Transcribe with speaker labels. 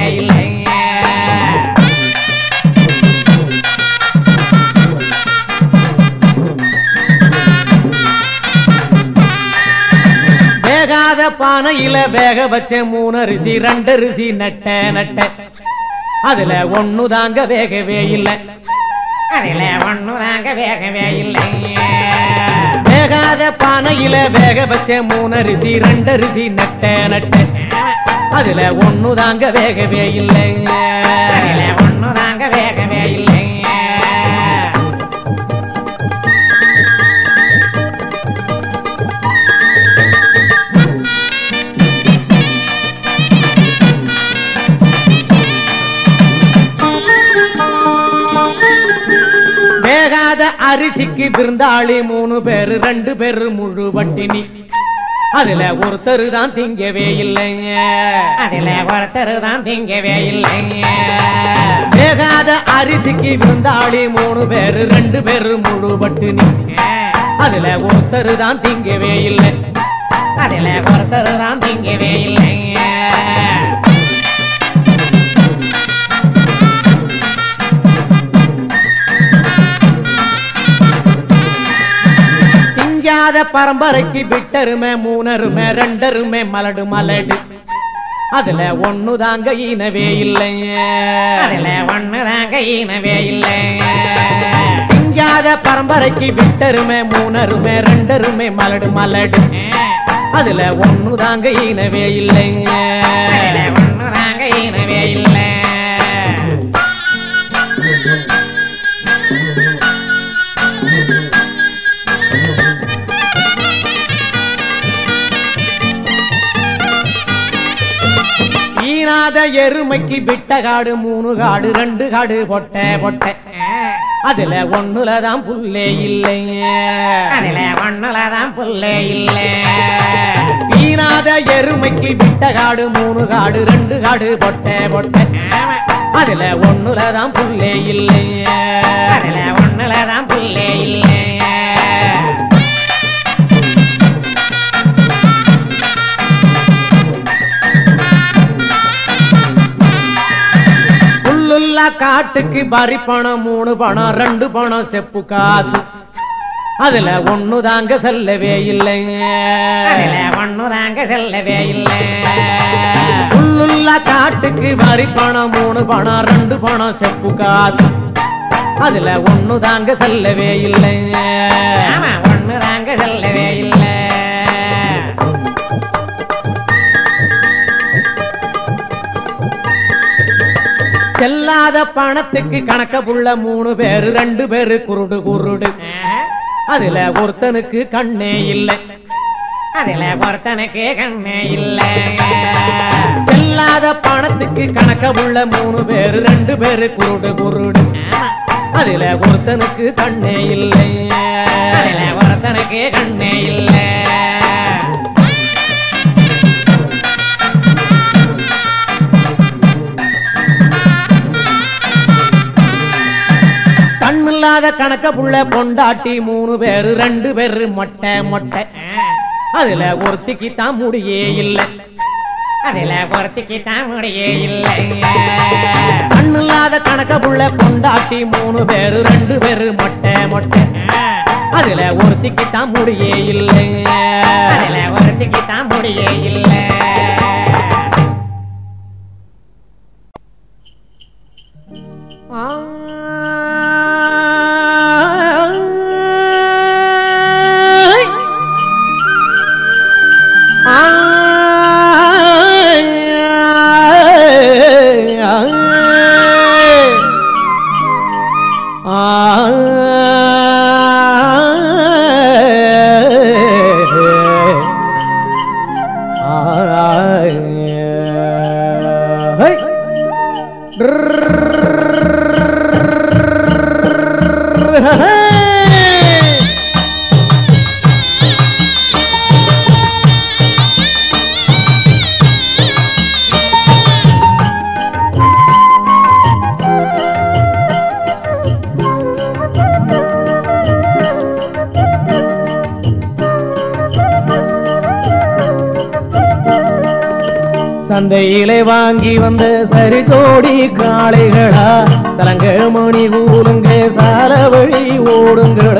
Speaker 1: இல்லை
Speaker 2: வேகாத பானையில வேக வச்ச மூணு அரிசி ரெண்டு அரிசி நட்ட நட்ட அதுல ஒண்ணு தாங்க வேகவே இல்லை
Speaker 1: அதில ஒண்ணு நாங்க வேகவே இல்லை
Speaker 2: வேகாத பானையில வேக வச்ச மூணு அரிசி ரெண்டு அரிசி நட்ட நட்ட அதுல ஒண்ணு தாங்க வேகவே இல்லை
Speaker 1: அதில ஒண்ணு நாங்க வேகவே இல்லை
Speaker 2: வேகாத அரிசிக்கு விருந்தாளி மூணு பேரு ரெண்டு பேரு முழு பட்டினி அதுல ஒருத்தர் தான் திங்கவே இல்லைங்க
Speaker 1: அதில ஒருத்தர் தான் திங்கவே இல்லை
Speaker 2: வேகாத அரிசிக்கு விருந்தாளி மூணு பேரு ரெண்டு பேரு முழு பட்டினி அதுல ஒருத்தர் தான் திங்கவே இல்லை
Speaker 1: அதில ஒருத்தர் தான் திங்கவே இல்லை
Speaker 2: திங்காத பரம்பரைக்கு விட்டருமை மூணருமை ரெண்டருமை மலடு மலடு அதுல ஒண்ணு தாங்க ஈனவே இல்லைங்க
Speaker 1: அதில ஒண்ணு நாங்க ஈனவே இல்லை
Speaker 2: திங்காத பரம்பரைக்கு விட்டருமை மூணருமை ரெண்டருமை மலடு மலடு அதுல ஒண்ணு தாங்க ஈனவே இல்லைங்க
Speaker 1: அதில ஒண்ணு நாங்க ஈனவே இல்லை
Speaker 2: ஈனாத எருமைக்கு விட்ட காடு மூணு காடு ரெண்டு காடு பொட்டை பொட்டை அதுல ஒண்ணுலதான் புல்லே இல்லைங்க
Speaker 1: அதில ஒண்ணுலதான் புல்லே இல்லை
Speaker 2: ஈனாத எருமைக்கு விட்ட காடு மூணு காடு ரெண்டு காடு பொட்டை பொட்டை அதுல ஒண்ணுலதான் புல்லே இல்லைங்க
Speaker 1: அதில ஒண்ணுலதான் புல்லே இல்லை
Speaker 2: புல்லுல்லா காட்டுக்கு பரி பணம் மூணு பணம் ரெண்டு பணம் செப்பு காசு அதுல ஒண்ணு தாங்க செல்லவே இல்லைங்க
Speaker 1: அதில ஒண்ணு நாங்க செல்லவே இல்லை
Speaker 2: புல்லுல்லா காட்டுக்கு வரி பணம் மூணு பணம் ரெண்டு பணம் செப்பு காசு அதுல ஒண்ணு தாங்க செல்லவே இல்லைங்க
Speaker 1: ஆமா ஒண்ணு நாங்க செல்லவே இல்லை
Speaker 2: செல்லாத பணத்துக்கு கணக்க புள்ள மூணு பேரு ரெண்டு பேரு குருடு குருடு அதுல ஒருத்தனுக்கு கண்ணே இல்லை
Speaker 1: அதில ஒருத்தனுக்கு கண்ணே இல்லை
Speaker 2: செல்லாத பணத்துக்கு கணக்க புள்ள மூணு பேரு ரெண்டு பேரு குருடு குருடு அதுல ஒருத்தனுக்கு கண்ணே இல்லை
Speaker 1: அதில ஒருத்தனுக்கு கண்ணே இல்லை
Speaker 2: கண்ணில்லாத கணக்க புள்ள பொண்டாட்டி மூணு பேரு ரெண்டு பேரு மொட்டை மொட்டை அதுல ஒருத்திக்கு தான் முடியே இல்லை
Speaker 1: அதில ஒருத்திக்கு தான் முடியே இல்லை
Speaker 2: கண்ணில்லாத கணக்க புள்ள பொண்டாட்டி மூணு பேரு ரெண்டு பேரு மொட்டை மொட்டை அதுல ஒருத்திக்கு தான் முடியே இல்லை
Speaker 1: அதில ஒருத்திக்கு தான் முடியே இல்லை
Speaker 2: சந்தையிலே வாங்கி வந்த சரி கோடி காளைகளா சலங்க மணி கூலுங்க சால வழி ஓடுங்களா